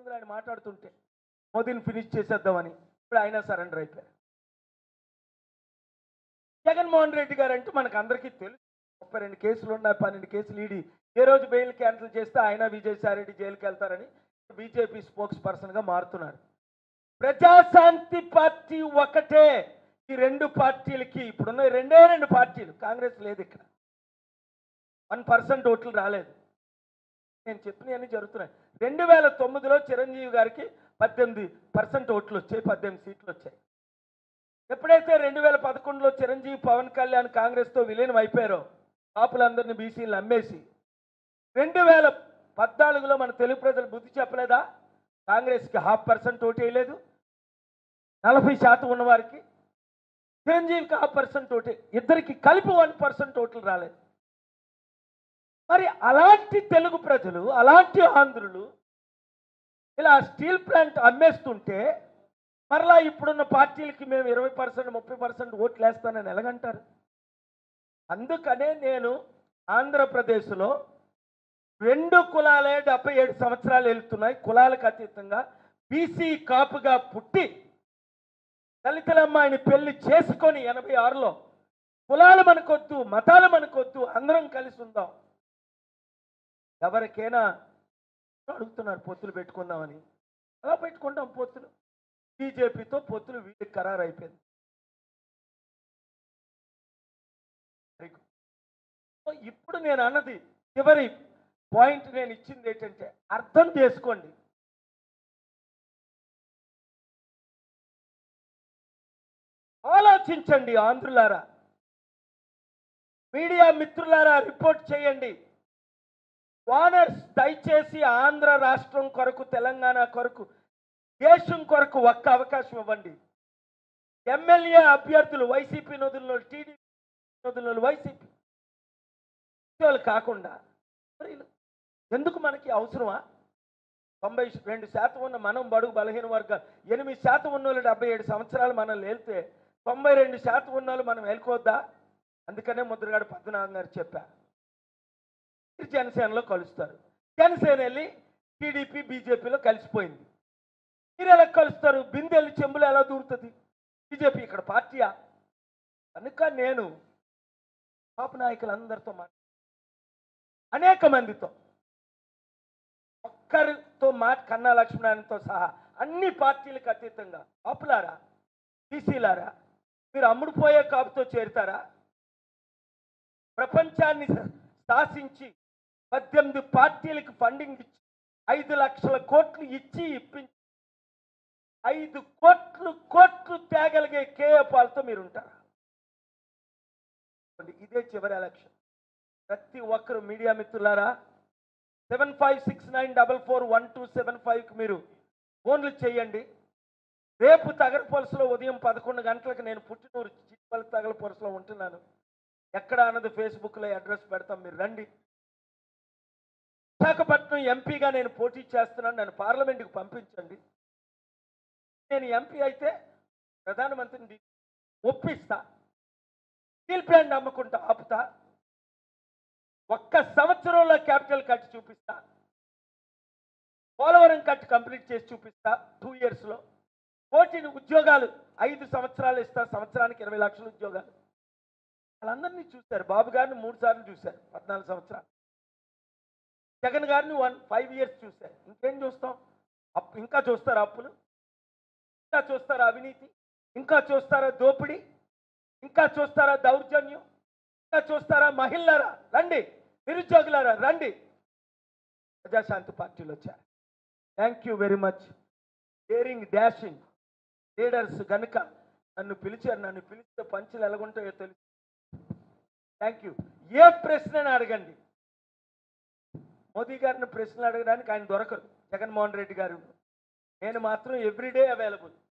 ఇబ్బందులు ఆయన మాట్లాడుతుంటే మోదీని ఫినిష్ చేసేద్దామని ఇప్పుడు ఆయన సరెండర్ అయిపోయారు జగన్మోహన్ రెడ్డి గారు అంటే మనకు అందరికీ తెలుసు ముప్పై రెండు కేసులు ఉన్నాయి పన్నెండు కేసులు ఈడి ఏ రోజు బెయిల్ క్యాన్సిల్ చేస్తే ఆయన విజయసాయి రెడ్డి జైలుకి వెళ్తారని బీజేపీ స్పోక్స్ పర్సన్గా మారుతున్నాడు ప్రజాశాంతి పార్టీ ఒకటే ఈ రెండు పార్టీలకి ఇప్పుడున్న ఈ రెండే రెండు పార్టీలు కాంగ్రెస్ లేదు ఇక్కడ వన్ పర్సెంట్ ఓట్లు రాలేదు నేను చెప్పినవన్నీ జరుగుతున్నాయి రెండు వేల తొమ్మిదిలో చిరంజీవి గారికి పద్దెనిమిది పర్సెంట్ ఓట్లు వచ్చాయి పద్దెనిమిది సీట్లు వచ్చాయి ఎప్పుడైతే రెండు వేల పదకొండులో చిరంజీవి పవన్ కళ్యాణ్ కాంగ్రెస్తో విలీనం అయిపోయారో కాపులందరినీ బీసీలు అమ్మేసి రెండు వేల పద్నాలుగులో మన తెలుగు ప్రజలు బుద్ధి చెప్పలేదా కాంగ్రెస్కి హాఫ్ పర్సెంట్ ఓటు వేయలేదు నలభై శాతం ఉన్నవారికి చిరంజీవికి హాఫ్ పర్సెంట్ ఓటే ఇద్దరికి కలిపి వన్ పర్సెంట్ ఓట్లు రాలేదు మరి అలాంటి తెలుగు ప్రజలు అలాంటి ఆంధ్రులు ఇలా స్టీల్ ప్లాంట్ అమ్మేస్తుంటే మరలా ఇప్పుడున్న పార్టీలకి మేము ఇరవై పర్సెంట్ ముప్పై పర్సెంట్ ఓట్లు వేస్తానని ఎలాగంటారు అందుకనే నేను ఆంధ్రప్రదేశ్లో రెండు కులాలే డెబ్బై ఏడు సంవత్సరాలు వెళ్తున్నాయి కులాలకు అతీతంగా బీసీ కాపుగా పుట్టి దళితులమ్మాయిని పెళ్లి చేసుకొని ఎనభై ఆరులో కులాలు మనకొద్దు మతాలు మనకొద్దు అందరం కలిసి ఉందాం ఎవరికైనా అడుగుతున్నారు పొత్తులు పెట్టుకుందామని అలా పెట్టుకుంటాం పొత్తులు బీజేపీతో పొత్తులు వీళ్ళకి ఖరారు అయిపోయింది సో ఇప్పుడు నేను అన్నది చివరి పాయింట్ నేను ఇచ్చింది ఏంటంటే అర్థం చేసుకోండి ఆలోచించండి ఆంధ్రులారా మీడియా మిత్రులారా రిపోర్ట్ చేయండి వానర్స్ దయచేసి ఆంధ్ర రాష్ట్రం కొరకు తెలంగాణ కొరకు దేశం కొరకు ఒక్క అవకాశం ఇవ్వండి ఎమ్మెల్యే అభ్యర్థులు వైసీపీ నదుల్లో టీడీపీ నదుల్లో వైసీపీ వాళ్ళు కాకుండా మరి ఎందుకు మనకి అవసరమా తొంభై రెండు శాతం ఉన్న మనం బడుగు బలహీన వర్గాలు ఎనిమిది శాతం ఉన్న వాళ్ళు డెబ్బై ఏడు సంవత్సరాలు మనం వెళ్తే తొంభై రెండు శాతం ఉన్న వాళ్ళు మనం వెళ్ళుకోవద్దా అందుకనే ముద్రగాడు పద్మనాభం గారు చెప్పా మీరు జనసేనలో కలుస్తారు జనసేన వెళ్ళి టీడీపీ బీజేపీలో కలిసిపోయింది మీరు ఎలా కలుస్తారు బిందెల్లి చెంబులు ఎలా దూరుతుంది బీజేపీ ఇక్కడ పార్టీయా కనుక నేను పాప నాయకులందరితో మా అనేక మందితో ఒక్కరితో మాట కన్నా లక్ష్మణారాయణతో సహా అన్ని పార్టీలకు అతీతంగా కాపులారా బీసీలారా మీరు అమ్ముడుపోయే కాపుతో చేరుతారా ప్రపంచాన్ని శాసించి పద్దెనిమిది పార్టీలకు ఫండింగ్ ఇచ్చి ఐదు లక్షల కోట్లు ఇచ్చి ఇప్పించి ఐదు కోట్లు కోట్లు తేగలిగే కేఏ పాలతో మీరు ఉంటారా ఇదే చివరి ఎలక్షన్ ప్రతి ఒక్కరు మీడియా మిత్రులారా seven five six nine double four one two seven ఫైవ్కి మీరు ఫోన్లు చేయండి రేపు తగరపొలసలో ఉదయం పదకొండు గంటలకు నేను పుట్టినూరు చిట్పల్లి తగలపొలసలో ఉంటున్నాను ఎక్కడ అన్నది ఫేస్బుక్లో అడ్రస్ పెడతాం మీరు రండి విశాఖపట్నం ఎంపీగా నేను పోటీ చేస్తున్నాను నన్ను పార్లమెంట్కి పంపించండి నేను ఎంపీ అయితే ప్రధానమంత్రిని తీ- ఒప్పిస్తా స్టీల్ ప్లాంట్ అమ్ముకుంటా ఆపుతా ఒక్క సంవత్సరంలో క్యాపిటల్ కట్టి చూపిస్తా పోలవరం కట్టి కంప్లీట్ చేసి చూపిస్తా టూ ఇయర్స్లో కోటిని ఉద్యోగాలు ఐదు సంవత్సరాలు ఇస్తా సంవత్సరానికి ఇరవై లక్షల ఉద్యోగాలు వాళ్ళందరినీ చూశారు బాబు గారిని మూడు సార్లు చూశారు పద్నాలుగు సంవత్సరాలు జగన్ గారిని వన్ ఫైవ్ ఇయర్స్ చూశారు ఇంకేం చూస్తాం అప్పు ఇంకా చూస్తారా అప్పులు ఇంకా చూస్తారా అవినీతి ఇంకా చూస్తారా దోపిడీ ఇంకా చూస్తారా దౌర్జన్యం ఇంకా చూస్తారా మహిళలారా రండి నిరుద్యోగులారా రండి ప్రజాశాంతి పార్టీలు వచ్చారు thank you very much daring dashing leaders గనుక నన్ను పిలిచారు నన్ను పిలిస్తే పంచులు ఎలాగుంటాయో తెలుసు థ్యాంక్ యూ ఏ ప్రశ్న అడగండి మోదీ గారిని ప్రశ్నలు అడగడానికి ఆయన దొరకరు జగన్మోహన్ రెడ్డి గారు నేను మాత్రం ఎవ్రీడే అవైలబుల్